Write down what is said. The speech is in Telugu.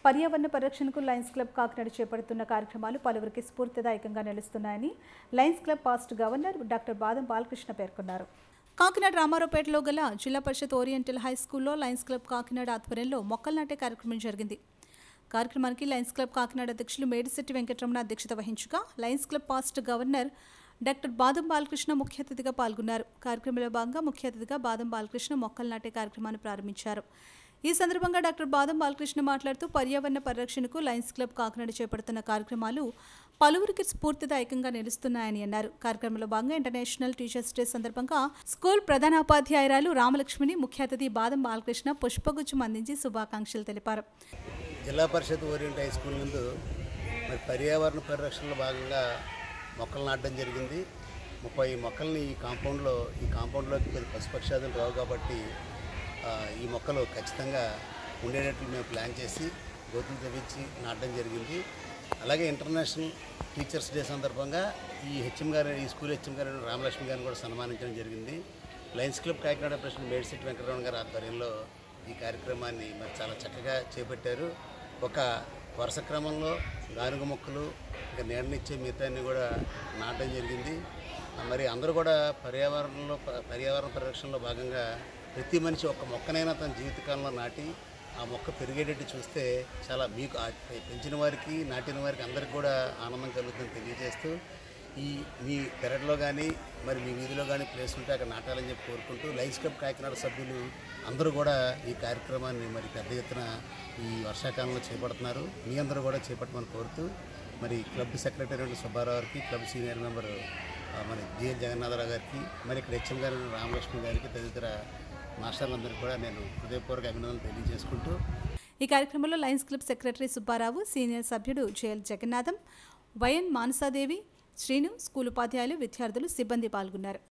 పర్యావరణ పరిరక్షణకు లయన్స్ క్లబ్ కాకినాడ చేపడుతున్న కార్యక్రమాలు పలువురికి స్ఫూర్తిదాయకంగా నిలుస్తున్నాయని lions club past governor doctor Badam Balakrishna పేర్కొన్నారు కాకినాడ రామారావుపేటలో గల జిల్లా పరిషత్ ఓరియంటల్ హై స్కూల్లో లయన్స్ క్లబ్ కాకినాడ ఆధ్వర్యంలో మొక్కలు నాటే కార్యక్రమం జరిగింది కార్యక్రమానికి లయన్స్ క్లబ్ కాకినాడ అధ్యక్షులు మేడిశెట్టి వెంకటరమణ అధ్యక్షత వహించగా lions club past governor doctor Badam Balakrishna ముఖ్య అతిథిగా పాల్గొన్నారు కార్యక్రమంలో భాగంగా ముఖ్య అతిథిగా బాదం బాలకృష్ణ మొక్కలు నాటే కార్యక్రమాన్ని ప్రారంభించారు ఈ సందర్భంగా డాక్టర్ బాదం బాలకృష్ణ మాట్లాడుతూ పర్యావరణ పరిరక్షణకు లయన్స్ క్లబ్ కాకినాడ చేపడుతున్న కార్యక్రమాలు పలువురికి స్ఫూర్తిదాయకంగా నిలుస్తున్నాయని అన్నారు కార్యక్రమంలో భాగంగా ఇంటర్నేషనల్ టీచర్స్ డే సందర్భంగా స్కూల్ ప్రధానోపాధ్యాయురాలు రామలక్ష్మిని ముఖ్య అతిథి బాదం బాలకృష్ణ పుష్పగుచ్చం అందించి శుభాకాంక్షలు తెలిపారు జిల్లా పరిషత్ ఓరియంట్ హై స్కూల్ నందు మరి పర్యావరణ పరిరక్షణలో భాగంగా మొక్కలు నాటడం జరిగింది ముప్పై మొక్కల్ని ఈ కాంపౌండ్లో ఈ కాంపౌండ్లోకి కొద్ది పశుపక్షాదులు రావు కాబట్టి ఆ, ఈ మొక్కలు ఖచ్చితంగా ఉండేటట్లు మేము ప్లాన్ చేసి గోతులు తవ్వించి నాటడం జరిగింది అలాగే ఇంటర్నేషనల్ టీచర్స్ డే సందర్భంగా ఈ హెచ్ఎం గారు ఈ స్కూల్ హెచ్ఎం గారు రామలక్ష్మి గారిని కూడా సన్మానించడం జరిగింది lions club Kakinada president Medisetti Venkataramana గారి ఆధ్వర్యంలో ఈ కార్యక్రమాన్ని మరి చాలా చక్కగా చేపట్టారు ఒక వరుస క్రమంలో గానుగ మొక్కలు ఇంకా నీడనిచ్చే మిగతాన్ని కూడా నాటడం జరిగింది మరి అందరూ కూడా పర్యావరణంలో ప- పర్యావరణ పరిరక్షణలో భాగంగా ప్రతి మనిషి ఒక మొక్కనైనా తన జీవితకాలంలో నాటి ఆ మొక్క పెరిగేటట్టు చూస్తే చాలా మీకు ఆ పెంచిన వారికి నాటిన వారికి అందరికి కూడా ఆనందం కలుగుతుందని తెలియజేస్తూ ఈ మీ పెరట్లో కానీ మరి మీ వీధిలో కానీ ప్లేస్ ఉంటే అక్కడ నాటాలని చెప్పి కోరుకుంటూ లైన్స్ క్లబ్ కాకినాడ సభ్యులు అందరూ కూడా ఈ కార్యక్రమాన్ని మరి పెద్ద ఎత్తున ఈ వర్షాకాలంలో చేపడుతున్నారు మీ అందరూ కూడా చేపట్టమని కోరుతూ మరి క్లబ్ సెక్రటరీ సుబ్బారావు గారికి క్లబ్ సీనియర్ మెంబర్ ఆ, మరి జిఎన్ జగన్నాథరావు గారికి మరి ఇక్కడ హెచ్ఎం గారి రామలక్ష్మి గారికి తదితర మాస్టర్లందరికీ కూడా నేను హృదయపూర్వక అభినందనలు తెలియజేసుకుంటూ ఈ కార్యక్రమంలో lions club secretary Subbarao senior సభ్యుడు J L Jagannatham Y N Manasadevi Srinu school ఉపాధ్యాయులు విద్యార్థులు సిబ్బంది పాల్గొన్నారు